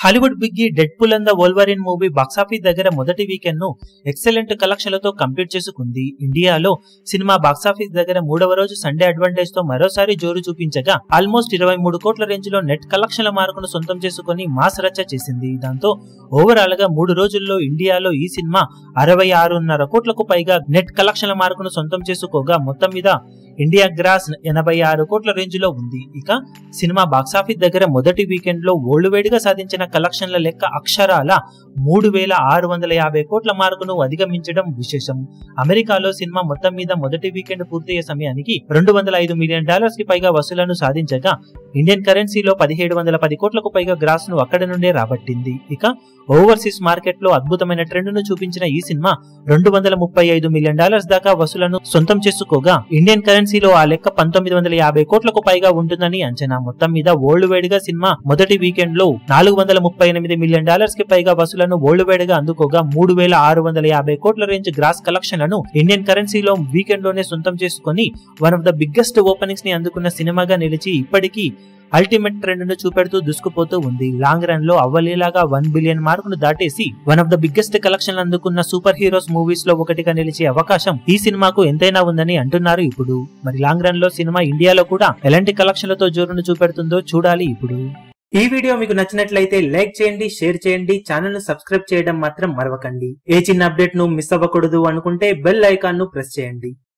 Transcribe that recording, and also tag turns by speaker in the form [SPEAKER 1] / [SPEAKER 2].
[SPEAKER 1] Hollywood బిగ్గి Deadpool and the Wolverine movie box office దగ్గర మొదటి వీకెండ్ ను ఎక్సలెంట్ కలెక్షన్లతో కంప్లీట్ చేసుకుంది ఇండియాలో సినిమా బాక్సాఫీస్ దగ్గర మూడవ రోజు సండే అడ్వాంటేజ్ తో మరోసారి జోరు చూపించగా ఆల్మోస్ట్ ఇరవై మూడు కోట్ల రేంజ్ లో నెట్ కలెక్షన్ల మార్కును సొంతం చేసుకుని మాస్ రచ్చ చేసింది దాంతో ఓవరాల్ గా మూడు రోజుల్లో ఇండియాలో ఈ సినిమా అరవై ఆరున్నర కోట్లకు పైగా నెట్ కలెక్షన్ల మార్కును సొంతం చేసుకోగా మొత్తం మీద ఇండియా గ్రాస్ ఎనభై ఆరు కోట్ల రేంజ్ లో ఉంది ఇక సినిమా బాక్సాఫీస్ దగ్గర మొదటి వీకెండ్ లో ఓల్డ్ వేడిగా సాధించిన కలెక్షన్ల లెక్క అక్షరాల మూడు వేల ఆరు వందల యాభై కోట్ల మార్కును అధిగమించడం విశేషం అమెరికాలో సినిమా మొత్తం మీద మొదటి వీకెండ్ పూర్తయ్యే సమయానికి రెండు వందల ఐదు మిలియన్ డాలర్స్ కి పైగా వసూలను సాధించగా ఇండియన్ కరెన్సీలో పదిహేడు వందల పది కోట్లకు పైగా గ్రాస్ ను అక్కడి నుండే రాబట్టింది ఇక ఓవర్సీస్ మార్కెట్ లో అద్భుతమైన ట్రెండ్ ను చూపించిన ఈ సినిమా రెండు వందల ముప్పై ఐదు మిలియన్ డాలర్స్ దాకా వసూలను సొంతం చేసుకోగా ఇండియన్ కరెన్సీలో ఆ లెక్క పంతొమ్మిది వందల యాభై కోట్లకు పైగా ఉంటుందని అంచనా మొత్తం మీద ఓల్డ్ వేడిగా సినిమా మొదటి వీకెండ్ లో నాలుగు వందల ముప్పై ఎనిమిది మిలియన్ డాలర్స్ కి పైగా వసూలను ఓల్డ్ వేడిగా అందుకోగా మూడు వేల ఆరు వందల యాభై కోట్ల రేంజ్ గ్రాస్ కలెక్షన్లను ఇండియన్ కరెన్సీలో వీకెండ్ లోనే సొంతం చేసుకుని one of the biggest openings ని అందుకున్న సినిమాగా నిలిచి ఇప్పటికీ అల్టిమేట్ ట్రెండ్ ను చూపెడుతూ దూసుకుపోతూ ఉంది లాంగ్ రన్ లో అవ్వలేలాగా వన్ బిలియన్ మార్కును దాటేసి one of the biggest collection అందుకున్న సూపర్ హీరోస్ మూవీస్ లో ఒకటిగా నిలిచే అవకాశం ఈ సినిమాకు ఎంతైనా ఉందని అంటున్నారు ఇప్పుడు మరి లాంగ్ రన్ లో సినిమా ఇండియాలో కూడా ఎలాంటి కలెక్షన్లతో జోరును చూపెడుతుందో చూడాలి ఇప్పుడు ఈ వీడియో మీకు నచ్చినట్లయితే లైక్ చేయండి షేర్ చేయండి ఛానల్ ను సబ్స్క్రైబ్ చేయడం మాత్రం మరవకండి ఏ చిన్న అప్డేట్ ను మిస్ అవ్వకూడదు అనుకుంటే బెల్ ఐకాన్ ను ప్రెస్ చేయండి